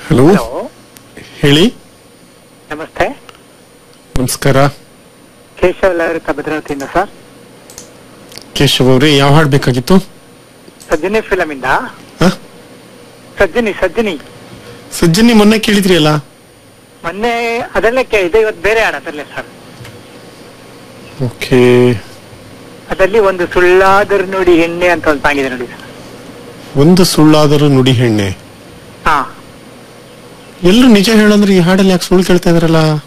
Hello hello ಹೇಳಿ ನಮಸ್ತೆ ನಮಸ್ಕಾರ ಕೇಶವ್ ಲಹರಿತ ಭದ್ರಾವತಿಯಿಂದ ಸರ್ ಕೇಶವ್ ಅವ್ರಿ ಯಾವ ಹಾಡ್ ಬೇಕಾಗಿತ್ತು ಸಜ್ಜನಿ ಫಿಲಮ್ ಇಂದ ಹ? ಸಜ್ಜನಿ ಸಜ್ಜನಿ ಸಜ್ಜನಿ ಮೊನ್ನೆ ಕೇಳಿದ್ರಿ ಅಲ್ಲ ಮೊನ್ನೆ ಅದೆಲ್ಲ ಕೇಳಿದೆ ಇವತ್ತು ಬೇರೆ ಹಾಡು ಅದರಲ್ಲೇ ಸರ್ ಓಕೆ ಅದರಲ್ಲಿ ಒಂದು ಸುಳ್ಳಾದರು ನೋಡಿ ಹೆಣ್ಣೆ ಅಂತ ಒಂದು ಸಾಂಗಿದೆ ನೋಡಿ ಸರ್ ಒಂದು ಸುಳ್ಳಾದರೂ ನುಡಿ ಹೆಣ್ಣೆ ಹಾ ಎಲ್ಲರೂ ನಿಜ ಹೇಳಂದ್ರೆ ಈ ಹಾಡಲ್ಲಿ ಯಾಕೆ ಸುಳ್ಳು ಕೇಳ್ತಾ ಇದಾರಲ್ಲ